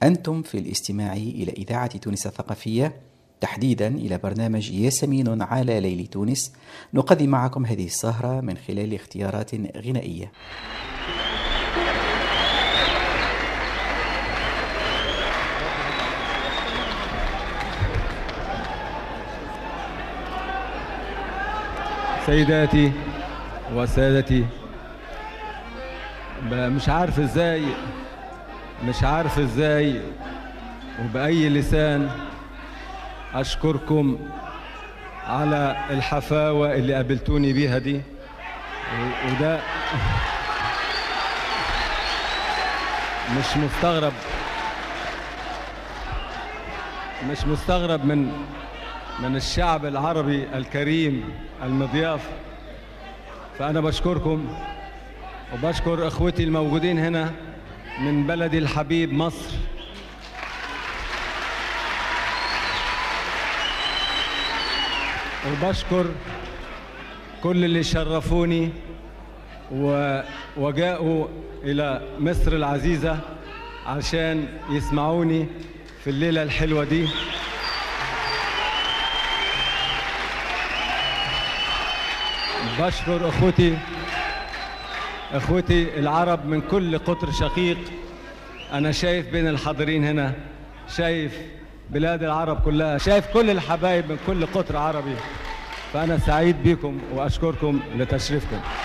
أنتم في الاستماع إلى إذاعة تونس الثقافية تحديدا إلى برنامج ياسمين على ليل تونس نقدم معكم هذه السهرة من خلال اختيارات غنائية سيداتي وسادتي مش عارف ازاي مش عارف ازاي وبأي لسان أشكركم على الحفاوة اللي قابلتوني بيها دي وده مش مستغرب مش مستغرب من من الشعب العربي الكريم المضياف فأنا بشكركم وبشكر إخوتي الموجودين هنا من بلدي الحبيب مصر وبشكر كل اللي شرفوني وجاءوا إلى مصر العزيزة عشان يسمعوني في الليلة الحلوة دي بشكر أخوتي اخوتي العرب من كل قطر شقيق انا شايف بين الحاضرين هنا شايف بلاد العرب كلها شايف كل الحبايب من كل قطر عربي فانا سعيد بكم واشكركم لتشريفكم